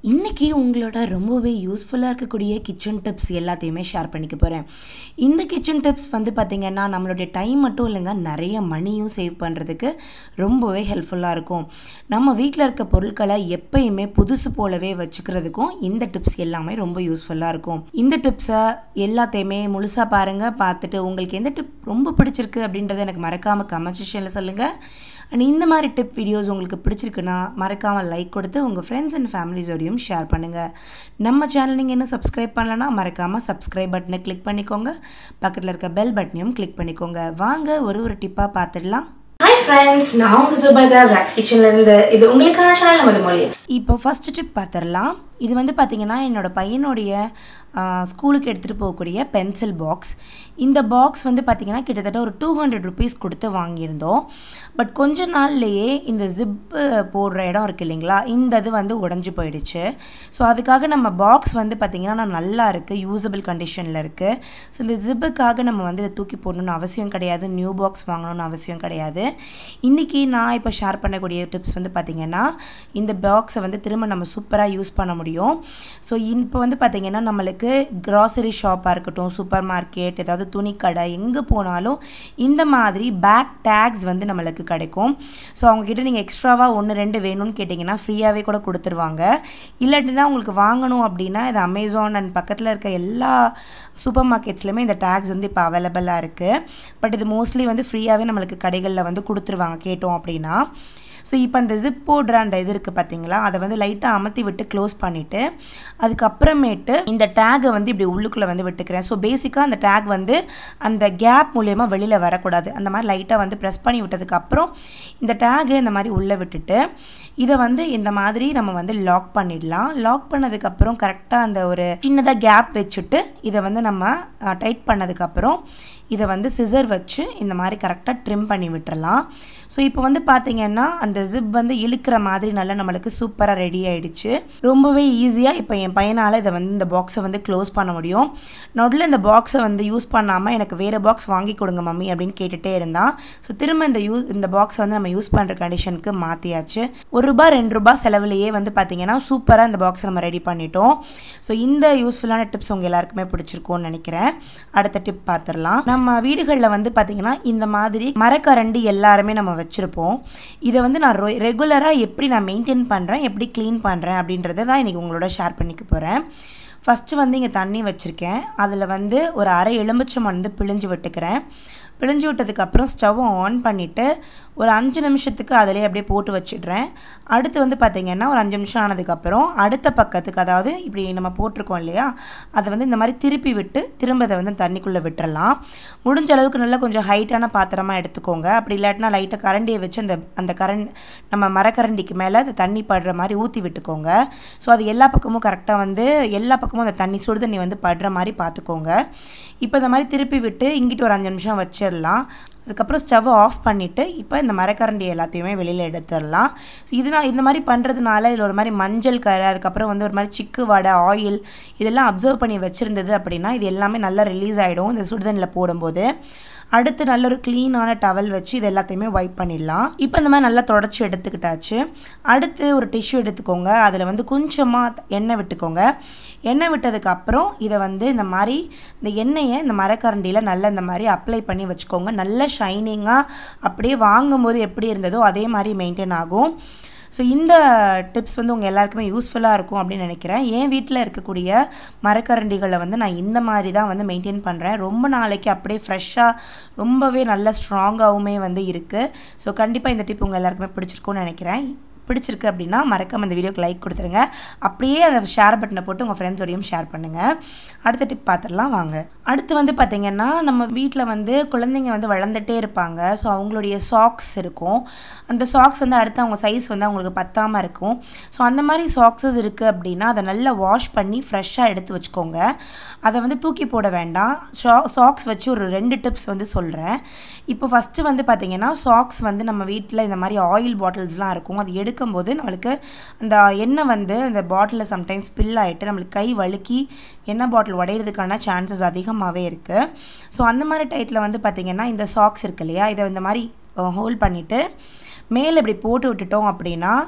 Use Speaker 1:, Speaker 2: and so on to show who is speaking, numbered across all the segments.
Speaker 1: இன்றைக்கி உங்களோட ரொம்பவே யூஸ்ஃபுல்லாக இருக்கக்கூடிய கிச்சன் டிப்ஸ் எல்லாத்தையுமே ஷேர் பண்ணிக்க போகிறேன் இந்த கிச்சன் டிப்ஸ் வந்து பார்த்திங்கன்னா நம்மளுடைய டைம் மட்டும் இல்லைங்க நிறைய மணியும் சேவ் பண்ணுறதுக்கு ரொம்பவே ஹெல்ப்ஃபுல்லாக இருக்கும் நம்ம வீட்டில் இருக்க பொருட்களை எப்பயுமே புதுசு போலவே வச்சுக்கிறதுக்கும் இந்த டிப்ஸ் எல்லாமே ரொம்ப யூஸ்ஃபுல்லாக இருக்கும் இந்த டிப்ஸை எல்லாத்தையுமே முழுசாக பாருங்கள் பார்த்துட்டு உங்களுக்கு எந்த டிப் ரொம்ப பிடிச்சிருக்கு அப்படின்றத எனக்கு மறக்காமல் கமெண்ட் செக்ஷனில் சொல்லுங்கள் அண்ட் இந்த மாதிரி டிப் வீடியோஸ் உங்களுக்கு பிடிச்சிருக்குன்னா மறக்காமல் லைக் கொடுத்து உங்கள் ஃப்ரெண்ட்ஸ் அண்ட் ஃபேமிலிஸோடையும் ஷேர் பண்ணுங்கள் நம்ம சேனல் நீங்கள் இன்னும் சப்ஸ்கிரைப் பண்ணலன்னா மறக்காமல் சப்ஸ்கிரைப் பட்டனை கிளிக் பண்ணிக்கோங்க பக்கத்தில் இருக்க பெல் பட்டனையும் கிளிக் பண்ணிக்கோங்க வாங்க ஒரு ஒரு டிப்பாக பார்த்துடலாம்
Speaker 2: ஹாய் ஃப்ரெண்ட்ஸ் நான் உங்க சுபைதா ஜாக்ஸ் கிச்சன்ல இருந்து இது உங்களுக்கான சேனல் நமது மொழி
Speaker 1: இப்போ ஃபஸ்ட் டிப் பார்த்துடலாம் இது வந்து பார்த்திங்கன்னா என்னோடய பையனுடைய ஸ்கூலுக்கு எடுத்துகிட்டு போகக்கூடிய பென்சில் பாக்ஸ் இந்த பாக்ஸ் வந்து பார்த்திங்கன்னா கிட்டத்தட்ட ஒரு டூ ஹண்ட்ரட் ருபீஸ் கொடுத்து வாங்கியிருந்தோம் பட் கொஞ்ச நாள்லேயே இந்த ஜிப்பு போடுற இடம் இருக்குது இல்லைங்களா இந்த இது வந்து உடஞ்சி போயிடுச்சு ஸோ அதுக்காக நம்ம பாக்ஸ் வந்து பார்த்திங்கன்னா நல்லா இருக்குது யூசபிள் கண்டிஷனில் இருக்குது ஸோ இந்த ஜிப்புக்காக நம்ம வந்து இதை தூக்கி போடணும்னு அவசியம் கிடையாது நியூ பாக்ஸ் வாங்கணும்னு அவசியம் கிடையாது இன்றைக்கி நான் இப்போ ஷேர் பண்ணக்கூடிய டிப்ஸ் வந்து பார்த்திங்கன்னா இந்த பாக்ஸை வந்து திரும்ப நம்ம சூப்பராக யூஸ் பண்ண முடியும் ஸோ இப்போ வந்து பார்த்திங்கன்னா நம்மளுக்கு க்ராசரி ஷாப்பாக இருக்கட்டும் சூப்பர் மார்க்கெட் ஏதாவது துணிக்கடை எங்கே போனாலும் இந்த மாதிரி பேக் டேக்ஸ் வந்து நம்மளுக்கு கிடைக்கும் ஸோ அவங்கக்கிட்ட நீங்கள் எக்ஸ்ட்ராவாக ஒன்று ரெண்டு வேணும்னு கேட்டிங்கன்னா ஃப்ரீயாகவே கூட கொடுத்துருவாங்க இல்லாட்டினா உங்களுக்கு வாங்கணும் அப்படின்னா இது அமேசான் அண்ட் பக்கத்தில் இருக்க எல்லா சூப்பர் மார்க்கெட்ஸ்லையுமே இந்த டேக்ஸ் வந்து இப்போ அவைலபிளாக இருக்குது பட் இது மோஸ்ட்லி வந்து ஃப்ரீயாகவே நம்மளுக்கு கடைகளில் வந்து கொடுத்துருவாங்க கேட்டோம் அப்படின்னா ஸோ இப்போ அந்த ஜிப் போடுற அந்த இது இருக்குது பார்த்தீங்களா அதை வந்து லைட்டாக அமர்த்தி விட்டு க்ளோஸ் பண்ணிவிட்டு அதுக்கப்புறமேட்டு இந்த டேகை வந்து இப்படி உள்ளுக்குள்ளே வந்து விட்டுக்கிறேன் ஸோ பேசிக்காக அந்த டேக் வந்து அந்த கேப் மூலயமா வெளியில் வரக்கூடாது அந்த மாதிரி லைட்டாக வந்து ப்ரெஸ் பண்ணி விட்டதுக்கப்புறம் இந்த டேகை இந்த மாதிரி உள்ளே விட்டுட்டு இதை வந்து இந்த மாதிரி நம்ம வந்து லாக் பண்ணிடலாம் லாக் பண்ணதுக்கப்புறம் கரெக்டாக அந்த ஒரு சின்னதாக கேப் வச்சுட்டு இதை வந்து நம்ம டைட் பண்ணதுக்கப்புறம் இதை வந்து சிசர் வச்சு இந்த மாதிரி கரெக்டாக ட்ரிம் பண்ணி விட்டுறலாம் ஸோ இப்போ வந்து பார்த்திங்கன்னா அந்த ஜிப் வந்து இழுக்கிற மாதிரி நல்லா நம்மளுக்கு சூப்பராக ரெடி ஆகிடுச்சு ரொம்பவே ஈஸியாக இப்போ என் பையனால் இதை வந்து இந்த பாக்ஸை வந்து க்ளோஸ் பண்ண முடியும் நடுவில் இந்த பாக்ஸை வந்து யூஸ் பண்ணாமல் எனக்கு வேறு பாக்ஸ் வாங்கி கொடுங்க மம்மி அப்படின்னு கேட்டுகிட்டே இருந்தான் ஸோ திரும்ப இந்த யூ இந்த பாக்ஸை வந்து நம்ம யூஸ் பண்ணுற கண்டிஷனுக்கு மாற்றியாச்சு ஒரு ரூபா ரெண்டு ரூபா செலவுலையே வந்து பார்த்திங்கன்னா சூப்பராக இந்த பாக்ஸை நம்ம ரெடி பண்ணிட்டோம் ஸோ இந்த யூஸ்ஃபுல்லான டிப்ஸ் உங்கள் எல்லாருக்குமே பிடிச்சிருக்கும்னு நினைக்கிறேன் அடுத்த டிப் பார்த்துடலாம் நம்ம வீடுகளில் வந்து பார்த்திங்கன்னா இந்த மாதிரி மரக்கரண்டி எல்லாருமே நம்ம வச்சுருப்போம் இதை வந்து நான் ரெகுலராக எப்படி நான் மெயின்டைன் பண்ணுறேன் எப்படி க்ளீன் பண்ணுறேன் அப்படின்றத தான் இன்றைக்கி உங்களோட ஷேர் பண்ணிக்க போகிறேன் ஃபஸ்ட்டு வந்து இங்கே தண்ணி வச்சுருக்கேன் அதில் வந்து ஒரு அரை எலுமிச்சம் வந்து பிழிஞ்சு விட்டுக்கிறேன் பிழிஞ்சு விட்டதுக்கப்புறம் ஸ்டவ்வை ஆன் பண்ணிவிட்டு ஒரு அஞ்சு நிமிஷத்துக்கு அதிலே அப்படியே போட்டு வச்சிடுறேன் அடுத்து வந்து பார்த்திங்கன்னா ஒரு அஞ்சு நிமிஷம் ஆனதுக்கப்புறம் அடுத்த பக்கத்துக்கு அதாவது இப்படி நம்ம போட்டிருக்கோம் இல்லையா அதை வந்து இந்த மாதிரி திருப்பி விட்டு திரும்ப அதை வந்து தண்ணிக்குள்ளே விட்டுறலாம் முடிஞ்ச அளவுக்கு நல்லா கொஞ்சம் ஹைட்டான பாத்திரமாக எடுத்துக்கோங்க அப்படி இல்லாட்டினா லைட்டாக கரண்டியை வச்சு அந்த அந்த கரண்ட் நம்ம மரக்கரண்டிக்கு மேலே அந்த தண்ணி படுற மாதிரி ஊற்றி விட்டுக்கோங்க ஸோ அது எல்லா பக்கமும் கரெக்டாக வந்து எல்லா பக்கமும் அந்த தண்ணி சுடு தண்ணி வந்து படுற மாதிரி பார்த்துக்கோங்க இப்போ இந்த மாதிரி திருப்பி விட்டு இங்கிட்டு ஒரு அஞ்சு நிமிஷம் வச்சிடலாம் அதுக்கப்புறம் ஸ்டவ்வை ஆஃப் பண்ணிவிட்டு இப்போ இந்த மரக்கரண்டி எல்லாத்தையுமே வெளியில் எடுத்துடலாம் ஸோ இது நான் இந்த மாதிரி பண்ணுறதுனால இதில் ஒரு மாதிரி மஞ்சள் கரை அதுக்கப்புறம் வந்து ஒரு மாதிரி சிக்கு வடை ஆயில் இதெல்லாம் அப்சர்வ் பண்ணி வச்சுருந்தது அப்படின்னா இது எல்லாமே நல்லா ரிலீஸ் ஆகிடும் இந்த சுடுதண்ணில் போடும்போது அடுத்து நல்ல ஒரு க்ளீனான டவல் வச்சு இது எல்லாத்தையுமே வைப் பண்ணிடலாம் இப்போ இந்த மாதிரி நல்லா தொடச்சி எடுத்துக்கிட்டாச்சு அடுத்து ஒரு டிஷ்யூ எடுத்துக்கோங்க அதில் வந்து கொஞ்சமாக எண்ணெய் விட்டுக்கோங்க எண்ணெய் விட்டதுக்கப்புறம் இதை வந்து இந்த மாதிரி இந்த எண்ணெயை இந்த மரக்கரண்டியில் நல்லா இந்த மாதிரி அப்ளை பண்ணி வச்சுக்கோங்க நல்ல ஷைனிங்காக அப்படியே வாங்கும்போது எப்படி இருந்ததோ அதே மாதிரி மெயின்டைன் ஆகும் ஸோ இந்த டிப்ஸ் வந்து உங்கள் எல்லாருக்குமே யூஸ்ஃபுல்லாக இருக்கும் அப்படின்னு நினைக்கிறேன் என் வீட்டில் இருக்கக்கூடிய மரக்கரண்டிகளை வந்து நான் இந்த மாதிரி தான் வந்து மெயின்டைன் பண்ணுறேன் ரொம்ப நாளைக்கு அப்படியே ஃப்ரெஷ்ஷாக ரொம்பவே நல்ல ஸ்ட்ராங்காகவுமே வந்து இருக்குது ஸோ கண்டிப்பாக இந்த டிப் உங்கள் எல்லாருக்குமே பிடிச்சிருக்கும்னு நினைக்கிறேன் பிடிச்சிருக்கு அப்படின்னா மறக்காம இந்த வீடியோக்கு லைக் கொடுத்துருங்க அப்படியே அந்த ஷேர் பட்டனை போட்டு உங்கள் ஃப்ரெண்ட்ஸோடையும் ஷேர் பண்ணுங்கள் அடுத்த டிப் பார்த்துடலாம் வாங்க அடுத்து வந்து பார்த்திங்கன்னா நம்ம வீட்டில் வந்து குழந்தைங்க வந்து வளர்ந்துட்டே இருப்பாங்க ஸோ அவங்களுடைய சாக்ஸ் இருக்கும் அந்த சாக்ஸ் வந்து அடுத்து அவங்க சைஸ் வந்து அவங்களுக்கு பத்தாமல் இருக்கும் ஸோ அந்த மாதிரி சாக்ஸஸ் இருக்குது அப்படின்னா அதை நல்லா வாஷ் பண்ணி ஃப்ரெஷ்ஷாக எடுத்து வச்சுக்கோங்க அதை வந்து தூக்கி போட வேண்டாம் சாக்ஸ் வச்சு ஒரு ரெண்டு டிப்ஸ் வந்து சொல்கிறேன் இப்போ ஃபஸ்ட்டு வந்து பார்த்திங்கன்னா சாக்ஸ் வந்து நம்ம வீட்டில் இந்த மாதிரி ஆயில் பாட்டில்ஸ்லாம் இருக்கும் அது எடுக்க எடுக்கும்போது நம்மளுக்கு அந்த எண்ணெய் வந்து அந்த பாட்டிலில் சம்டைம்ஸ் ஸ்பில் ஆகிட்டு நம்மளுக்கு கை வழுக்கி எண்ணெய் பாட்டில் உடையிறதுக்கான சான்சஸ் அதிகமாகவே இருக்குது ஸோ அந்த மாதிரி டயத்தில் வந்து பார்த்திங்கன்னா இந்த சாக்ஸ் இருக்கு இல்லையா இதை இந்த மாதிரி ஹோல்ட் பண்ணிவிட்டு மேலே இப்படி போட்டு விட்டுட்டோம் அப்படின்னா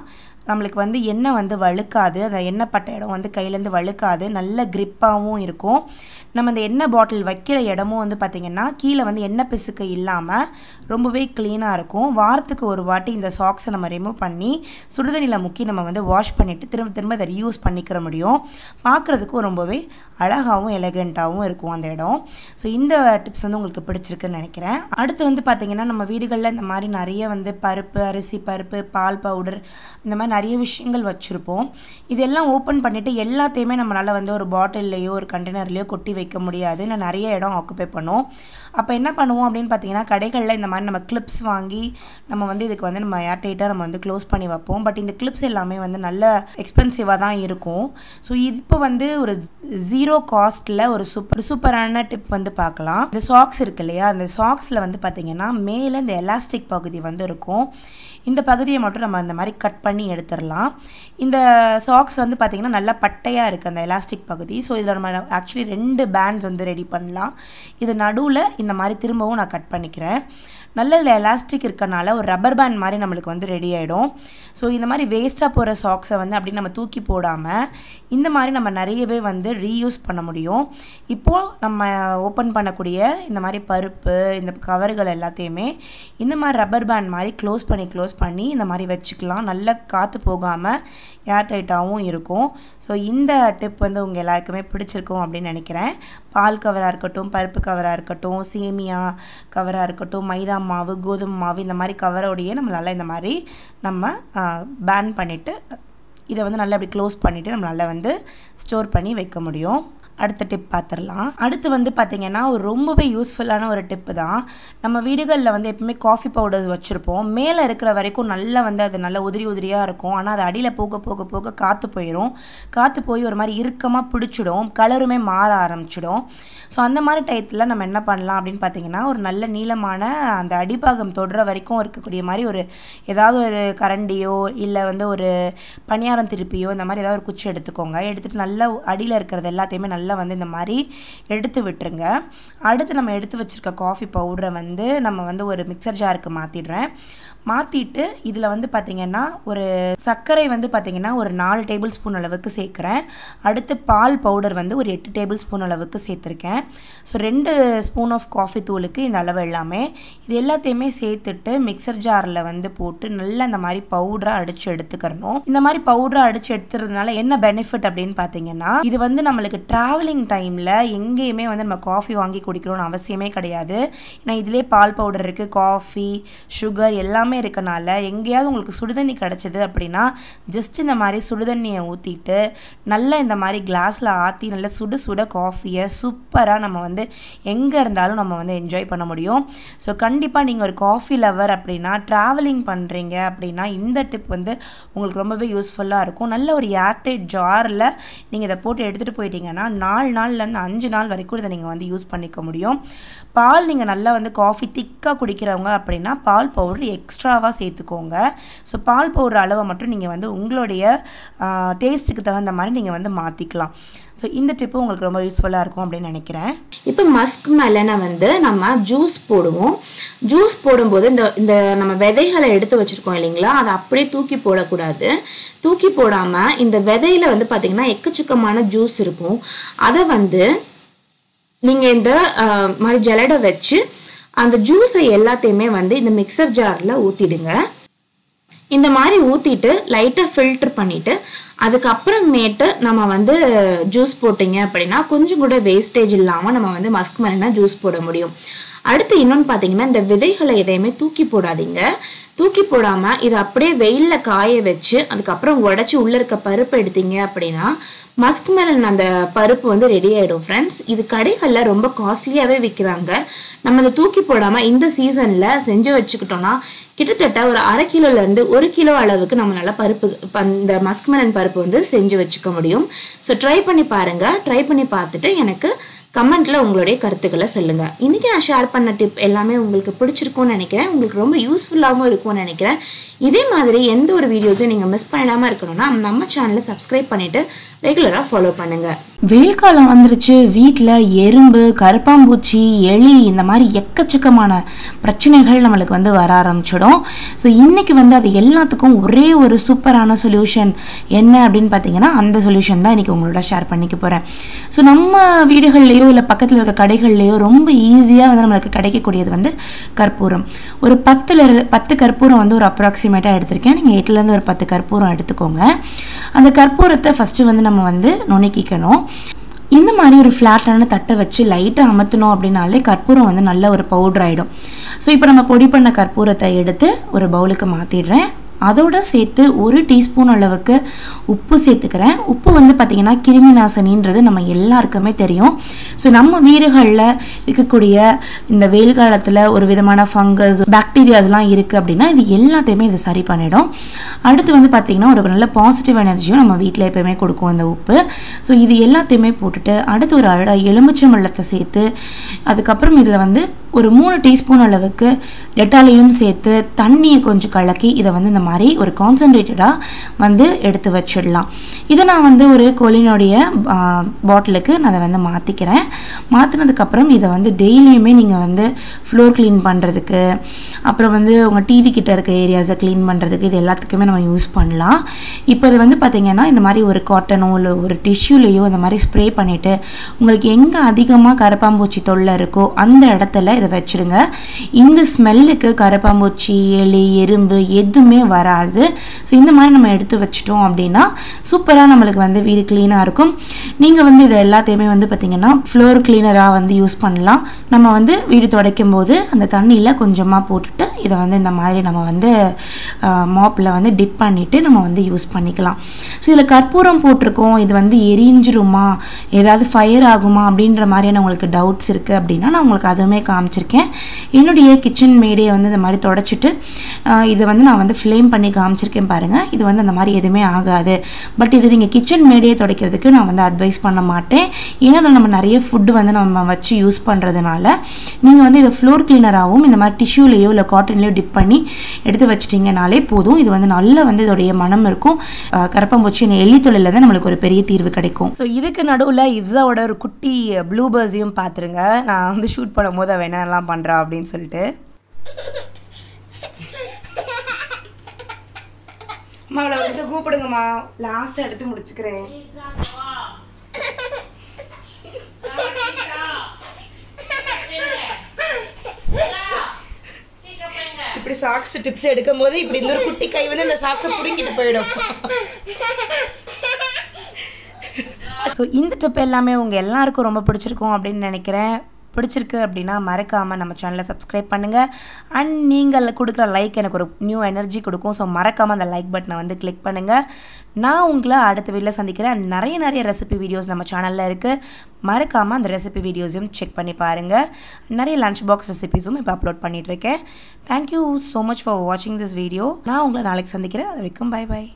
Speaker 1: நம்மளுக்கு வந்து எண்ணெய் வந்து வழுக்காது அந்த எண்ணெய் பட்ட இடம் வந்து கையிலேருந்து வழுக்காது நல்ல grip-ஆவும் இருக்கும் நம்ம அந்த எண்ணெய் பாட்டில் வைக்கிற இடமும் வந்து பார்த்திங்கன்னா கீழே வந்து எண்ணெய் பிசுக்கு இல்லாமல் ரொம்பவே க்ளீனாக இருக்கும் வாரத்துக்கு ஒரு வாட்டி இந்த சாக்ஸை நம்ம ரிமூவ் பண்ணி சுடுதண்ணியில் முக்கி நம்ம வந்து வாஷ் பண்ணிவிட்டு திரும்ப திரும்ப அதை ரியூஸ் பண்ணிக்கிற முடியும் பார்க்குறதுக்கும் ரொம்பவே அழகாகவும் எலகண்ட்டாகவும் இருக்கும் அந்த இடம் ஸோ இந்த டிப்ஸ் வந்து உங்களுக்கு பிடிச்சிருக்குன்னு நினைக்கிறேன் அடுத்து வந்து பார்த்திங்கன்னா நம்ம வீடுகளில் இந்த மாதிரி நிறைய வந்து பருப்பு அரிசி பருப்பு பால் பவுடர் இந்த மாதிரி நிறைய விஷயங்கள் வச்சுருப்போம் இதெல்லாம் ஓப்பன் பண்ணிவிட்டு எல்லாத்தையுமே நம்மளால் வந்து ஒரு பாட்டில்லையோ ஒரு கண்டெய்னர்லையோ கொட்டி வைக்க முடியாது இல்லை நிறைய இடம் ஆக்குப்பை பண்ணும் அப்போ என்ன பண்ணுவோம் அப்படின்னு பார்த்தீங்கன்னா கடைகளில் இந்த மாதிரி நம்ம கிளிப்ஸ் வாங்கி நம்ம வந்து இதுக்கு வந்து நம்ம ஏர்டைட்டாக நம்ம வந்து க்ளோஸ் பண்ணி வைப்போம் பட் இந்த கிளிப்ஸ் எல்லாமே வந்து நல்ல எக்ஸ்பென்சிவாக தான் இருக்கும் ஸோ இப்போ வந்து ஒரு ஜீரோ காஸ்ட்டில் ஒரு சூப்பர் சூப்பரான டிப் வந்து பார்க்கலாம் இந்த சாக்ஸ் இருக்கு இல்லையா அந்த சாக்ஸில் வந்து பார்த்தீங்கன்னா மேலே இந்த எலாஸ்டிக் பகுதி வந்து இருக்கும் இந்த பகுதியை மட்டும் நம்ம அந்த மாதிரி கட் பண்ணி எடுத்துடலாம் இந்த சாக்ஸ் வந்து பார்த்திங்கன்னா நல்லா பட்டையாக இருக்குது அந்த எலாஸ்டிக் பகுதி ஸோ இதில் நம்ம ஆக்சுவலி ரெண்டு பேண்ட்ஸ் வந்து ரெடி பண்ணலாம் இது நடுவில் இந்த மாதிரி திரும்பவும் நான் கட் பண்ணிக்கிறேன் நல்ல இதில் எலாஸ்டிக் இருக்கனால ஒரு ரப்பர் பேண்ட் மாதிரி நம்மளுக்கு வந்து ரெடி ஆகிடும் ஸோ இந்த மாதிரி வேஸ்ட்டாக போகிற சாக்ஸை வந்து அப்படி நம்ம தூக்கி போடாமல் இந்த மாதிரி நம்ம நிறையவே வந்து ரீயூஸ் பண்ண முடியும் இப்போது நம்ம ஓப்பன் பண்ணக்கூடிய இந்த மாதிரி பருப்பு இந்த கவர்கள் எல்லாத்தையுமே இந்த மாதிரி ரப்பர் பேண்ட் மாதிரி க்ளோஸ் பண்ணி க்ளோஸ் பண்ணி இந்த மாதிரி வச்சுக்கலாம் நல்லா காற்று போகாமல் ஏர் டைட்டாகவும் இருக்கும் ஸோ இந்த டிப் வந்து உங்கள் எல்லாருக்குமே பிடிச்சிருக்கும் அப்படின்னு நினைக்கிறேன் பால் கவராக இருக்கட்டும் பருப்பு கவராக இருக்கட்டும் சேமியா கவராக இருக்கட்டும் மைதா மாவு கோதுமை மாவு இந்த மாதிரி கவரோடையே நம்மளால் இந்த மாதிரி நம்ம பேன் பண்ணிவிட்டு இதை வந்து நல்லா அப்படி க்ளோஸ் பண்ணிவிட்டு நம்மளால் வந்து ஸ்டோர் பண்ணி வைக்க முடியும் அடுத்த டிப் பார்த்துடலாம் அடுத்து வந்து பார்த்திங்கன்னா ஒரு ரொம்பவே யூஸ்ஃபுல்லான ஒரு டிப்பு தான் நம்ம வீடுகளில் வந்து எப்பவுமே காஃபி பவுடர்ஸ் வச்சுருப்போம் மேலே இருக்கிற வரைக்கும் நல்லா வந்து அது நல்லா உதிரி உதிரியாக இருக்கும் ஆனால் அது அடியில் போக போக போக காற்று போயிடும் காற்று போய் ஒரு மாதிரி இறுக்கமாக பிடிச்சிடும் கலருமே மாற ஆரம்பிச்சிடும் ஸோ அந்த மாதிரி டயத்தில் நம்ம என்ன பண்ணலாம் அப்படின்னு பார்த்தீங்கன்னா ஒரு நல்ல நீளமான அந்த அடிப்பாகம் தொடுற வரைக்கும் இருக்கக்கூடிய மாதிரி ஒரு ஏதாவது ஒரு கரண்டியோ இல்லை வந்து ஒரு பணியாரம் திருப்பியோ இந்த மாதிரி ஏதாவது ஒரு குச்சி எடுத்துக்கோங்க எடுத்துகிட்டு நல்லா அடியில் இருக்கிறது எல்லாத்தையுமே நல்லா வந்து இந்த மாதிரி எடுத்து விட்டுருங்க அடுத்து நம்ம எடுத்து வச்சுருக்க காஃபி பவுடரை வந்து நம்ம வந்து ஒரு மிக்சர் ஜாருக்கு மாற்றிடுறேன் மாற்றிட்டு இதில் வந்து பார்த்திங்கன்னா ஒரு சர்க்கரை வந்து பார்த்திங்கன்னா ஒரு நாலு டேபிள் ஸ்பூன் அளவுக்கு சேர்க்குறேன் அடுத்து பால் பவுடர் வந்து ஒரு எட்டு டேபிள் ஸ்பூன் அளவுக்கு சேர்த்துருக்கேன் ஸோ ரெண்டு ஸ்பூன் ஆஃப் காஃபி தூளுக்கு இந்த அளவு எல்லாமே இது எல்லாத்தையுமே சேர்த்துட்டு மிக்சர் ஜாரில் வந்து போட்டு நல்லா இந்த மாதிரி பவுடரை அடித்து எடுத்துக்கிறணும் இந்த மாதிரி பவுடரை அடித்து எடுத்துறதுனால என்ன பெனிஃபிட் அப்படின்னு பார்த்தீங்கன்னா இது வந்து நம்மளுக்கு ட்ராவலிங் டைமில் எங்கேயுமே வந்து நம்ம காஃபி வாங்கி குடிக்கணும்னு அவசியமே கிடையாது ஏன்னா இதிலே பால் பவுடர் இருக்குது காஃபி சுகர் எல்லாமே எல்லாமே இருக்கனால எங்கேயாவது உங்களுக்கு சுடுதண்ணி கிடச்சிது அப்படின்னா ஜஸ்ட் இந்த மாதிரி சுடுதண்ணியை ஊற்றிட்டு நல்லா இந்த மாதிரி கிளாஸில் ஆற்றி நல்லா சுட சுட காஃபியை சூப்பராக நம்ம வந்து எங்கே இருந்தாலும் நம்ம வந்து என்ஜாய் பண்ண முடியும் ஸோ கண்டிப்பாக நீங்கள் ஒரு காஃபி லவர் அப்படின்னா ட்ராவலிங் பண்ணுறீங்க அப்படின்னா இந்த டிப் வந்து உங்களுக்கு ரொம்பவே யூஸ்ஃபுல்லாக இருக்கும் நல்ல ஒரு ஏர்டைட் ஜாரில் நீங்கள் இதை போட்டு எடுத்துகிட்டு போயிட்டீங்கன்னா நாலு நாள்லேருந்து அஞ்சு நாள் வரைக்கும் இதை நீங்கள் வந்து யூஸ் பண்ணிக்க முடியும் பால் நீங்கள் நல்லா வந்து காஃபி திக்காக குடிக்கிறவங்க அப்படின்னா பால் பவுடர் எக்ஸ்ட்ராவாக சேர்த்துக்கோங்க ஸோ பால் பவுடர் அளவை மட்டும் நீங்கள் வந்து உங்களுடைய டேஸ்ட்டுக்கு தகுந்த மாதிரி நீங்கள் வந்து மாற்றிக்கலாம் ஸோ இந்த டிப்பு உங்களுக்கு ரொம்ப யூஸ்ஃபுல்லாக இருக்கும் அப்படின்னு நினைக்கிறேன்
Speaker 2: இப்போ மஸ்க் மெலனை வந்து நம்ம ஜூஸ் போடுவோம் ஜூஸ் போடும்போது இந்த இந்த நம்ம விதைகளை எடுத்து வச்சுருக்கோம் இல்லைங்களா அதை அப்படியே தூக்கி போடக்கூடாது தூக்கி போடாமல் இந்த விதையில வந்து பார்த்திங்கன்னா எக்கச்சக்கமான ஜூஸ் இருக்கும் அதை வந்து நீங்கள் இந்த மாதிரி ஜலடை வச்சு அந்த ஜூஸை எல்லாத்தையுமே வந்து இந்த மிக்சர் ஜாரில் ஊற்றிடுங்க இந்த மாதிரி ஊற்றிட்டு லைட்டாக ஃபில்டர் பண்ணிவிட்டு அதுக்கப்புறமேட்டு நம்ம வந்து ஜூஸ் போட்டிங்க அப்படின்னா கொஞ்சம் கூட வேஸ்டேஜ் இல்லாமல் நம்ம வந்து மஸ்க் மரனா ஜூஸ் போட முடியும் அடுத்து இன்னொன்று பார்த்தீங்கன்னா இந்த விதைகளை எதையுமே தூக்கி போடாதீங்க தூக்கி போடாமல் இதை அப்படியே வெயிலில் காய வச்சு அதுக்கப்புறம் உடச்சி உள்ளே இருக்க பருப்பு எடுத்தீங்க அப்படின்னா மஸ்க் மெலன் அந்த பருப்பு வந்து ரெடி ஆகிடும் ஃப்ரெண்ட்ஸ் இது கடைகளில் ரொம்ப காஸ்ட்லியாகவே விற்கிறாங்க நம்ம அதை தூக்கி போடாமல் இந்த சீசனில் செஞ்சு வச்சுக்கிட்டோம்னா கிட்டத்தட்ட ஒரு அரை கிலோலேருந்து ஒரு கிலோ அளவுக்கு நம்மளால பருப்பு இந்த மஸ்க் மெலன் பருப்பு வந்து செஞ்சு வச்சுக்க முடியும் ஸோ ட்ரை பண்ணி பாருங்கள் ட்ரை பண்ணி பார்த்துட்டு எனக்கு கமெண்ட்ல உங்களுடைய கருத்துக்களை சொல்லுங்க இன்னைக்கு நான் ஷேர் பண்ண டிப் எல்லாமே உங்களுக்கு பிடிச்சிருக்கும்னு நினைக்கிறேன் உங்களுக்கு ரொம்ப யூஸ்ஃபுல்லாகவும் இருக்கும்னு நினைக்கிறேன் இதே மாதிரி எந்த ஒரு வீடியோஸையும் நீங்கள் மிஸ் பண்ணாமல் இருக்கணும்னா நம்ம சேனலை சப்ஸ்கிரைப் பண்ணிட்டு ரெகுலராக ஃபாலோ பண்ணுங்க
Speaker 1: வெயில் காலம் வந்துருச்சு வீட்டில் எறும்பு கருப்பாம்பூச்சி எலி இந்த மாதிரி எக்கச்சக்கமான பிரச்சனைகள் நம்மளுக்கு வந்து வர ஆரம்பிச்சிடும் ஸோ இன்னைக்கு வந்து அது எல்லாத்துக்கும் ஒரே ஒரு சூப்பரான சொல்யூஷன் என்ன அப்படின்னு பார்த்தீங்கன்னா அந்த சொல்யூஷன் தான் இன்னைக்கு உங்களோட ஷேர் பண்ணிக்க போகிறேன் ஸோ நம்ம வீடுகள்லேயோ இல்லை பக்கத்தில் இருக்க கடைகள்லேயோ ரொம்ப ஈஸியாக வந்து நம்மளுக்கு கிடைக்கக்கூடியது வந்து கற்பூரம் ஒரு பத்தில் இரு- பத்து கற்பூரம் வந்து ஒரு அப்ராக்சிமேட்டாக எடுத்திருக்கேன் நீங்கள் எட்டுலேருந்து ஒரு பத்து கற்பூரம் எடுத்துக்கோங்க அந்த கற்பூரத்தை ஃபஸ்ட்டு வந்து நம்ம வந்து நுணுக்கிக்கணும் இந்த மாதிரி ஒரு ஃப்ளாட்டான தட்டை வச்சு லைட்டாக அமர்த்தணும் அப்படின்னாலே கற்பூரம் வந்து நல்ல ஒரு பவுடர் ஆகிடும் ஸோ இப்போ நம்ம பொடி பண்ண கற்பூரத்தை எடுத்து ஒரு பவுலுக்கு மாற்றிடுறேன் அதோட சேர்த்து ஒரு டீஸ்பூன் அளவுக்கு உப்பு சேர்த்துக்கிறேன் உப்பு வந்து பார்த்திங்கன்னா கிருமி நாசினின்றது நம்ம எல்லாருக்குமே தெரியும் ஸோ நம்ம வீடுகளில் இருக்கக்கூடிய இந்த வெயில் காலத்தில் ஒரு விதமான ஃபங்கஸ் பாக்டீரியாஸ்லாம் இருக்குது அப்படின்னா இது எல்லாத்தையுமே இது சரி பண்ணிடும் அடுத்து வந்து பார்த்திங்கன்னா ஒரு நல்ல பாசிட்டிவ் எனர்ஜியும் நம்ம வீட்டில் எப்பயுமே கொடுக்கும் இந்த உப்பு ஸோ இது எல்லாத்தையுமே போட்டுட்டு அடுத்து ஒரு அழ எலுமிச்சம் வெள்ளத்தை சேர்த்து அதுக்கப்புறம் இதில் வந்து ஒரு மூணு டீஸ்பூன் அளவுக்கு டெட்டாலையும் சேர்த்து தண்ணியை கொஞ்சம் கலக்கி இதை வந்து இந்த மாதிரி ஒரு கான்சன்ட்ரேட்டடாக வந்து எடுத்து வச்சிடலாம் இதை நான் வந்து ஒரு கொலினுடைய பாட்டிலுக்கு நான் அதை வந்து மாற்றிக்கிறேன் மாற்றினதுக்கப்புறம் இதை வந்து டெய்லியுமே நீங்கள் வந்து ஃப்ளோர் க்ளீன் பண்ணுறதுக்கு அப்புறம் வந்து உங்கள் டிவி கிட்ட இருக்க ஏரியாஸை க்ளீன் பண்ணுறதுக்கு இது எல்லாத்துக்குமே நம்ம யூஸ் பண்ணலாம் இப்போ இது வந்து பார்த்திங்கன்னா இந்த மாதிரி ஒரு காட்டனோ இல்லை ஒரு டிஷ்யூலேயோ இந்த மாதிரி ஸ்ப்ரே பண்ணிவிட்டு உங்களுக்கு எங்கே அதிகமாக கரப்பாம்பூச்சி தொல்லை இருக்கோ அந்த இடத்துல இதை வச்சிடுங்க இந்த ஸ்மெல்லுக்கு கரப்பாம்பூச்சி எலி எறும்பு எதுவுமே வராது ஸோ இந்த மாதிரி நம்ம எடுத்து வச்சிட்டோம் அப்படின்னா சூப்பராக நம்மளுக்கு வந்து வீடு க்ளீனாக இருக்கும் நீங்கள் வந்து இது எல்லாத்தையுமே வந்து பார்த்திங்கன்னா ஃப்ளோர் க்ளீனராக வந்து யூஸ் பண்ணலாம் நம்ம வந்து வீடு துடைக்கும் போது அந்த தண்ணியில் கொஞ்சமாக போட்டுட்டு இதை வந்து இந்த மாதிரி நம்ம வந்து மாப்பில் வந்து டிப் பண்ணிவிட்டு நம்ம வந்து யூஸ் பண்ணிக்கலாம் ஸோ இதில் கற்பூரம் போட்டிருக்கோம் இது வந்து எரிஞ்சிருமா ஏதாவது ஃபயர் ஆகுமா அப்படின்ற மாதிரியான உங்களுக்கு டவுட்ஸ் இருக்குது அப்படின்னா நான் உங்களுக்கு அதுவுமே காமிச்சிருக்கேன் என்னுடைய கிச்சன் மேடையை வந்து இந்த மாதிரி தொடச்சிட்டு ஆஹ், இதை வந்து நான் வந்து ஃப்ளேம் பண்ணி காமிச்சிருக்கேன் பாருங்கள் இது வந்து அந்த மாதிரி எதுவுமே ஆகாது பட் இது நீங்கள் கிச்சன் மேடையை துடைக்கிறதுக்கு நான் வந்து அட்வைஸ் பண்ண மாட்டேன் ஏன்னா அதில் நம்ம நிறைய ஃபுட்டு வந்து நம்ம வச்சு யூஸ் பண்ணுறதுனால நீங்கள் வந்து இதை ஃப்ளோர் கிளீனராகவும் இந்த மாதிரி டிஷ்யூலேயோ இல்லை காட்டன்லேயோ டிப் பண்ணி எடுத்து வச்சிட்டிங்கனாலே போதும் இது வந்து நல்ல வந்து இதோடைய மனம் இருக்கும் ஆஹ், கரப்பாம்பூச்சி இந்த எள்ளி தொழிலேருந்து நம்மளுக்கு ஒரு பெரிய தீர்வு கிடைக்கும் ஸோ இதுக்கு நடுவில் இவ்ஸாவோட ஒரு குட்டி ப்ளூபர்ஸையும் பார்த்துருங்க நான் வந்து ஷூட் பண்ணும்போது அவள் என்னென்னலாம் பண்ணுறா அப்படின்னு சொல்லிட்டு அம்மா அவளை கொஞ்சம் கூப்பிடுங்கம்மா லாஸ்ட்டாக எடுத்து முடிச்சுக்கிறேன் இப்படி சாக்ஸ் டிப்ஸ் எடுக்கும் போது இப்படி இந்த ஒரு குட்டி கை வந்து இந்த சாக்ஸை பிடுங்கிட்டு போயிடும் ஸோ இந்த டிப் எல்லாமே உங்கள் எல்லாருக்கும் ரொம்ப பிடிச்சிருக்கும் அப்படின்னு நினைக்கிறேன் பிடிச்சிருக்கு அப்படின்னா மறக்காமல் நம்ம சேனலை சப்ஸ்கிரைப் பண்ணுங்கள் அண்ட் நீங்கள் கொடுக்குற லைக் எனக்கு ஒரு நியூ எனர்ஜி கொடுக்கும் ஸோ மறக்காமல் அந்த லைக் பட்டனை வந்து கிளிக் பண்ணுங்கள் நான் உங்களை அடுத்த வீடியோவில் சந்திக்கிறேன் நிறைய நிறைய ரெசிபி வீடியோஸ் நம்ம சேனலில் இருக்குது மறக்காமல் அந்த ரெசிபி வீடியோஸையும் செக் பண்ணி பாருங்கள் நிறைய லஞ்ச் பாக்ஸ் ரெசிபிஸும் இப்போ அப்லோட் பண்ணிகிட்ருக்கேன் தேங்க்யூ ஸோ மச் ஃபார் வாட்சிங் திஸ் வீடியோ நான் உங்களை நாளைக்கு சந்திக்கிறேன் அது வரைக்கும் பை பை